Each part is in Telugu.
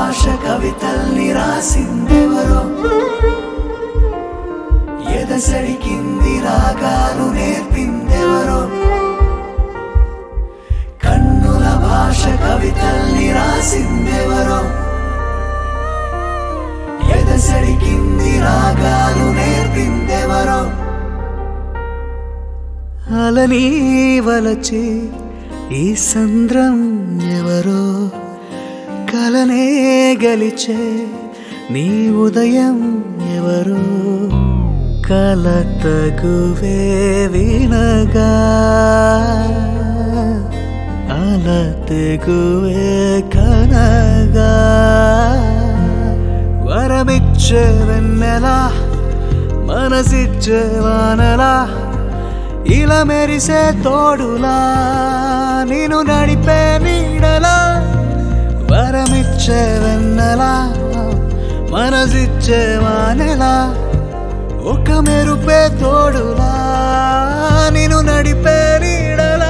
భాష కవితల్ని రాసిందెవరో ఎదసడికింది రాగాలు నేర్పిందెవరో కన్నుల భాష కవితల్ని రాసిందెవరో ఎదసడికింది రాగాలు నేర్పిందెవరో అలని వలచి ఈ సంద్రం ఎవరో కలనే గలిచే నీ ఉదయం ఎవరో కలతగువే వినగా అలతగువే కనగా వరమిచ్చే వెన్నెలా మనసిచ్చే వానలా ఇలా మెరిసే తోడులా నేను నడిపే నీడలా వరమిచ్చే వెన్నెలా మనసిచ్చే వానెలా ఒక మెరుపే తోడులా నేను నడిపే నీడలా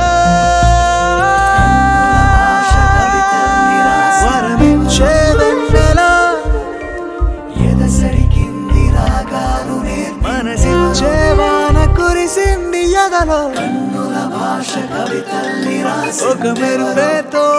వరమిచ్చే వెన్నెలా ఎదసడికింది రాగాలు మనసిచ్చే వాన కురిసింది ఎదలో కన్నుల భాష కవితల్ని రాసి ఒక మెరుపే తోడు